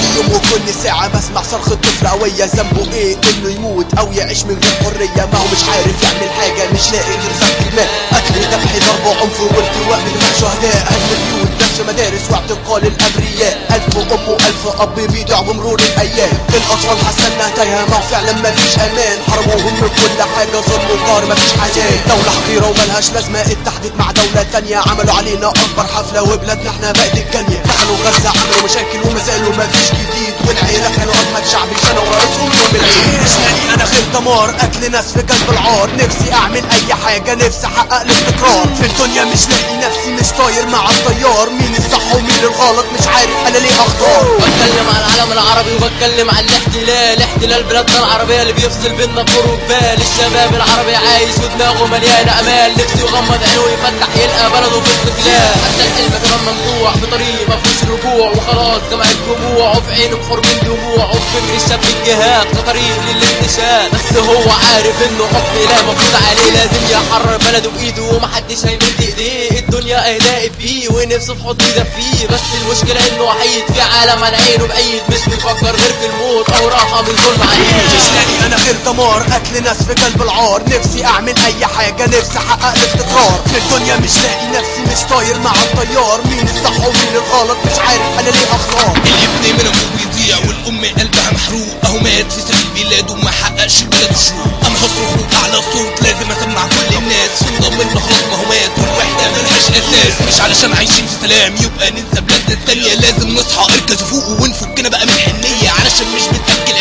يوم وكل ساعة بسمع صرخ الطفل قوية ذنبه ايه انه يموت او يعيش من غير حرية ما هو مش عارف يعمل حاجة مش لاقي غير سفك الماء قتل ذبح ضرب وعنف والتواء من دماء شهداء هدم بيوت دمج مدارس واعتقال الابرياء الف ام والف اب بيضيع بمرور الايام الاطفال حاسه انها تايهه ما هو فعلا مفيش امان حرموهم من كل حاجه ظلم وقهر مفيش حياه دوله حقيره وملهاش لازمه اتحدت مع دوله تانية عملوا علينا اكبر حفله وبلادنا احنا بقت الجانيه دخلوا غزه عملوا مشاكل وما زالوا مفيش جديد والعيله كانوا اجمد شعب شنوا راسهم يوم العيد اسمعني انا خير دمار قتل ناس في قلب العار نفسي اعمل اي حاجه نفسي احقق الاستقرار في الدنيا مش لاقي نفسي مش طاير مع الطيار مين الصح ومين الغلط مش عارف انا ليه اختار بتكلم عن العالم العربي وبتكلم عن الاحتلال احتلال بلادنا العربية اللي بيفصل بينا طور وجبال الشباب العربي عايش ودماغه مليانة امال نفسه يغمض عينه ويفتح يلقى بلده في استقلال حتى الحلم كمان ممنوع في طريق مفهوش رجوع وخلاص جمعت جموع وفي عينه بحور من دموع وفي فكر الشاب الجهاد كطريق للاكتشاف بس هو عارف انه حكم لا مفروض عليه لازم يحرر بلده بايده ومحدش هيمد ايديه الدنيا اهدائي فيه ونفسه في حضن فيه بس المشكلة انه وحيد في عالم عن عينه بعيد مش بيفكر غير في الموت او راحة من ظلم عليه تسلاني انا غير دمار قتل ناس في قلب العار نفسي اعمل اي حاجة نفسي احقق الاستقرار في الدنيا مش لاقي نفسي مش طاير مع الطيار مين الصح ومين الغلط مش عارف انا ليه اختار الابن من ابوه بيضيع والام قلبها محروق اهو مات في سبيل بلاده وما حققش البلد الشروق انا هصرخ باعلى صوت لازم اسمع كل الناس ونضم انه خلاص ما هو مات والوحده ملهاش اساس مش علشان عايشين في سلام يبقى ننسى بلادنا التانية لازم نصحى اركزوا فوق ونفكنا بقى من الحنيه علشان مش بنأجل